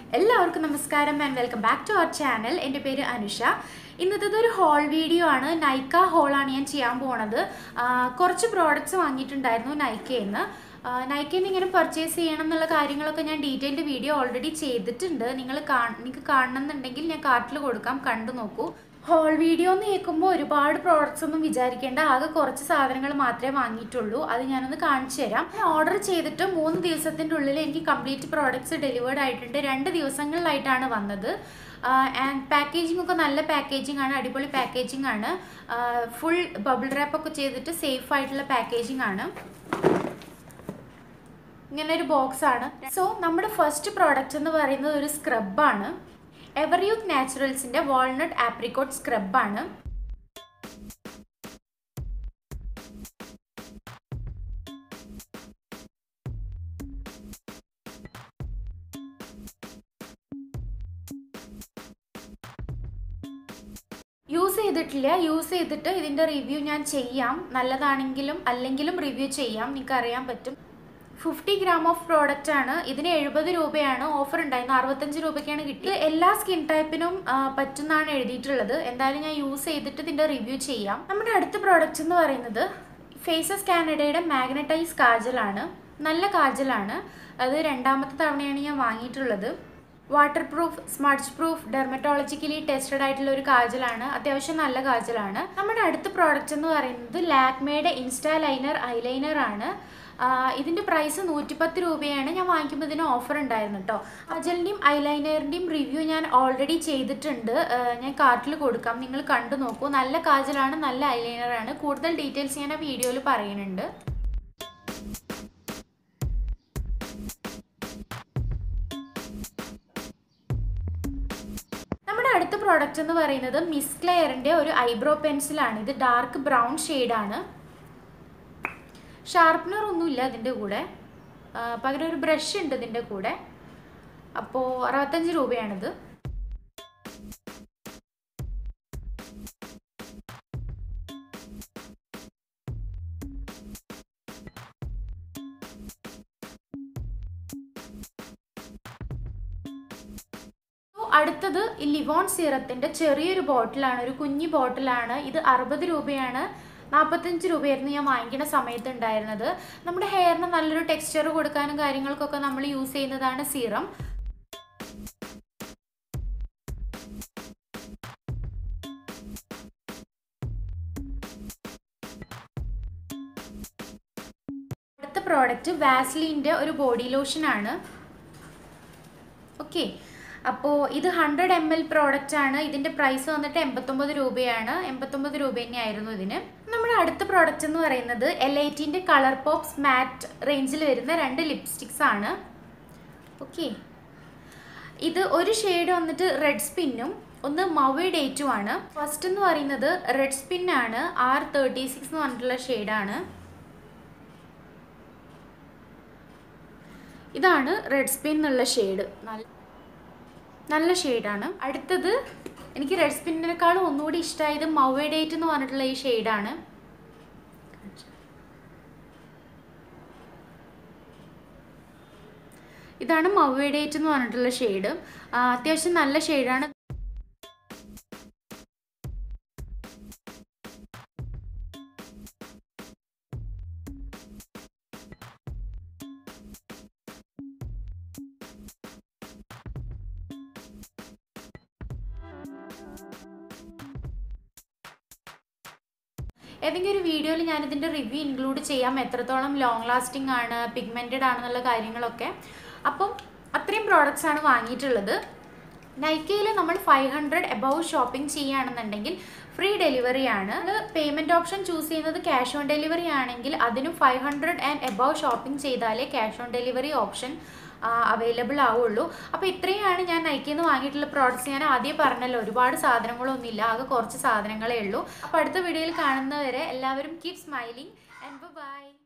എല്ലാവർക്കും നമസ്കാരം and welcome back to our channel എൻ്റെ പേര് അനുഷ ഇന്നത്തേത് ഒരു ഹോൾ വീഡിയോ ആണ് നൈക്ക ഹോളാണ് ഞാൻ ചെയ്യാൻ പോണത് ആ, കുറച്ച് പ്രോഡക്റ്റ്സ് വാങ്ങിയിട്ടുണ്ടായിരുന്നു നൈക്കയിൽ നിന്ന് നൈക്കയിൽ നിന്ന് ഇങ്ങനെ പർച്ചേസ് ചെയ്യണം എന്നുള്ള കാര്യങ്ങളൊക്കെ ഞാൻ ഡീറ്റെയിൽഡ് വീഡിയോ ഓൾറെഡി ചെയ്തിട്ടുണ്ട് നിങ്ങൾ കാ നിങ്ങൾക്ക് കാണണമെന്നുണ്ടെങ്കിൽ ഞാൻ കാർട്ടിൽ കൊടുക്കാം കണ്ടു നോക്കൂ ഹോൾ വീഡിയോ എന്ന് കേൾക്കുമ്പോൾ ഒരുപാട് പ്രോഡക്റ്റ്സ് ഒന്നും വിചാരിക്കേണ്ട ആകെ കുറച്ച് സാധനങ്ങൾ മാത്രമേ വാങ്ങിയിട്ടുള്ളൂ അത് ഞാനൊന്ന് കാണിച്ചു തരാം ഓർഡർ ചെയ്തിട്ട് മൂന്ന് ദിവസത്തിൻ്റെ ഉള്ളിൽ എനിക്ക് കംപ്ലീറ്റ് പ്രോഡക്റ്റ്സ് ഡെലിവേർഡ് ആയിട്ടുണ്ട് രണ്ട് ദിവസങ്ങളിലായിട്ടാണ് വന്നത് ആൻഡ് പാക്കേജിംഗ് ഒക്കെ നല്ല പാക്കേജിംഗ് ആണ് അടിപൊളി പാക്കേജിംഗ് ആണ് ഫുൾ ബബിൾ റാപ്പ് ഒക്കെ ചെയ്തിട്ട് സേഫ് ആയിട്ടുള്ള പാക്കേജിംഗ് ആണ് ഇങ്ങനെ ഒരു ബോക്സ് ആണ് സോ നമ്മുടെ ഫസ്റ്റ് പ്രോഡക്റ്റ് എന്ന് പറയുന്നത് ഒരു സ്ക്രബാണ് എവർ യൂത്ത് നാച്ചുറൽസിന്റെ വാൾനട്ട് ആപ്രിക്കോട്ട് സ്ക്രബാണ് യൂസ് ചെയ്തിട്ടില്ല യൂസ് ചെയ്തിട്ട് ഇതിൻ്റെ റിവ്യൂ ഞാൻ ചെയ്യാം നല്ലതാണെങ്കിലും അല്ലെങ്കിലും റിവ്യൂ ചെയ്യാം നിങ്ങൾക്ക് അറിയാൻ പറ്റും ഫിഫ്റ്റി ഗ്രാം ഓഫ് പ്രോഡക്റ്റ് ആണ് ഇതിന് എഴുപത് രൂപയാണ് ഓഫർ ഉണ്ടായിരുന്നു അറുപത്തഞ്ച് രൂപയ്ക്കാണ് കിട്ടിയത് എല്ലാ സ്കിൻ ടൈപ്പിനും പറ്റുന്നതാണ് എഴുതിയിട്ടുള്ളത് എന്തായാലും ഞാൻ യൂസ് ചെയ്തിട്ട് ഇതിൻ്റെ റിവ്യൂ ചെയ്യാം നമ്മുടെ അടുത്ത പ്രോഡക്റ്റ് എന്ന് പറയുന്നത് ഫേസസ് കാനഡയുടെ മാഗ്നറ്റൈസ് കാജലാണ് നല്ല കാജലാണ് അത് രണ്ടാമത്തെ തവണയാണ് ഞാൻ വാങ്ങിയിട്ടുള്ളത് waterproof smudgeproof dermatologically tested ആയിട്ടുള്ള ഒരു കാജലാണ് അത്യാവശ്യം നല്ല കാജലാണ് നമ്മുടെ അടുത്ത പ്രോഡക്റ്റ് എന്ന് പറയുന്നത് ലാക്മേയുടെ ഇൻസ്റ്റാ ലൈനർ ഐലൈനർ ആണ് ആഹ് ഇതിന്റെ പ്രൈസ് നൂറ്റിപ്പത്ത് രൂപയാണ് ഞാൻ വാങ്ങിക്കുമ്പോൾ ഇതിന് ഓഫർ ഉണ്ടായിരുന്നു കേട്ടോ അജലിൻ്റെയും ഐലൈനറിൻ്റെയും റിവ്യൂ ഞാൻ ഓൾറെഡി ചെയ്തിട്ടുണ്ട് ആഹ് ഞാൻ കാർട്ടിൽ കൊടുക്കാം നിങ്ങൾ കണ്ടു നോക്കൂ നല്ല കാജലാണ് നല്ല ഐലൈനറാണ് കൂടുതൽ ഡീറ്റെയിൽസ് ഞാൻ ആ വീഡിയോയിൽ പറയുന്നുണ്ട് നമ്മുടെ അടുത്ത പ്രോഡക്റ്റ് എന്ന് പറയുന്നത് മിസ് ക്ലെയറിൻ്റെ ഒരു ഐബ്രോ പെൻസിലാണ് ഇത് ഡാർക്ക് ബ്രൗൺ ഷെയ്ഡാണ് ഷാർപ്പനർ ഒന്നുമില്ല ഇതിൻ്റെ കൂടെ ആ, പകരം ഒരു ബ്രഷ് ഉണ്ട് ഇതിൻ്റെ കൂടെ അപ്പോൾ അറുപത്തഞ്ച് രൂപയാണിത് So, അടുത്തത് ഈ ലിവോൺ സിറത്തിന്റെ ചെറിയൊരു ബോട്ടിലാണ് ഒരു കുഞ്ഞി ബോട്ടിലാണ് ഇത് അറുപത് രൂപയാണ് നാൽപ്പത്തഞ്ച് രൂപയായിരുന്നു ഞാൻ വാങ്ങിക്കുന്ന സമയത്ത് ഉണ്ടായിരുന്നത് നമ്മുടെ ഹെയറിന് നല്ലൊരു ടെക്സ്ചർ കൊടുക്കാനും കാര്യങ്ങൾക്കൊക്കെ നമ്മൾ യൂസ് ചെയ്യുന്നതാണ് സീറം അടുത്ത പ്രോഡക്റ്റ് വാസ്ലിൻ്റെ ഒരു ബോഡി ലോഷനാണ് ഓക്കെ അപ്പോൾ ഇത് ഹൺഡ്രഡ് എം എൽ പ്രോഡക്റ്റ് ആണ് ഇതിൻ്റെ പ്രൈസ് വന്നിട്ട് എൺപത്തൊമ്പത് രൂപയാണ് എൺപത്തൊമ്പത് രൂപ തന്നെയായിരുന്നു ഇതിന് നമ്മുടെ അടുത്ത പ്രോഡക്റ്റ് എന്ന് പറയുന്നത് എൽ ഐറ്റിൻ്റെ കളർ പോപ്സ് മാറ്റ് റേഞ്ചിൽ വരുന്ന രണ്ട് ലിപ്സ്റ്റിക്സ് ആണ് ഓക്കെ ഇത് ഒരു ഷെയ്ഡ് വന്നിട്ട് റെഡ് സ്പിന്നും ഒന്ന് മവി ഡേറ്റും ആണ് ഫസ്റ്റ് എന്ന് പറയുന്നത് റെഡ് സ്പിൻ ആണ് ആർ തേർട്ടി സിക്സ് എന്ന് പറഞ്ഞിട്ടുള്ള ഷെയ്ഡാണ് ഇതാണ് റെഡ് സ്പിൻ എന്നുള്ള ഷെയ്ഡ് നല്ല നല്ല ഷെയ്ഡാണ് അടുത്തത് എനിക്ക് റെഡ് സ്പിന്നിനേക്കാളും ഒന്നുകൂടി ഇഷ്ടമായത് മൗവേഡേറ്റ് എന്ന് പറഞ്ഞിട്ടുള്ള ഈ ഷെയ്ഡാണ് ഇതാണ് മൗവേഡേറ്റ് എന്ന് പറഞ്ഞിട്ടുള്ള ഷെയ്ഡ് അത്യാവശ്യം നല്ല ഷെയ്ഡാണ് ഏതെങ്കിലും ഒരു വീഡിയോയിൽ ഞാനിതിൻ്റെ റിവ്യൂ ഇൻക്ലൂഡ് ചെയ്യാം എത്രത്തോളം ലോങ് ലാസ്റ്റിംഗ് ആണ് പിഗ്മെൻറ്റഡ് ആണെന്നുള്ള കാര്യങ്ങളൊക്കെ അപ്പം അത്രയും പ്രോഡക്റ്റ്സ് ആണ് വാങ്ങിയിട്ടുള്ളത് നൈക്കയിൽ നമ്മൾ ഫൈവ് ഹൺഡ്രഡ് എബവ് ഷോപ്പിംഗ് ചെയ്യുകയാണെന്നുണ്ടെങ്കിൽ ഫ്രീ ഡെലിവറി ആണ് പേയ്മെൻറ്റ് ഓപ്ഷൻ ചൂസ് ചെയ്യുന്നത് ക്യാഷ് ഓൺ ഡെലിവറി ആണെങ്കിൽ അതിനും five hundred and above shopping ചെയ്താലേ cash on delivery option available ആവുള്ളൂ അപ്പോൾ ഇത്രയാണ് ഞാൻ നൈക്കിൽ നിന്ന് വാങ്ങിയിട്ടുള്ള പ്രോഡക്റ്റ്സ് ഞാൻ ആദ്യം പറഞ്ഞല്ലോ ഒരുപാട് സാധനങ്ങളൊന്നും ഇല്ല ആകെ കുറച്ച് സാധനങ്ങളേ ഉള്ളൂ അപ്പോൾ അടുത്ത വീഡിയോയിൽ കാണുന്നവരെ എല്ലാവരും കീപ് സ്മൈലിംഗ് ആൻഡ് ബൈ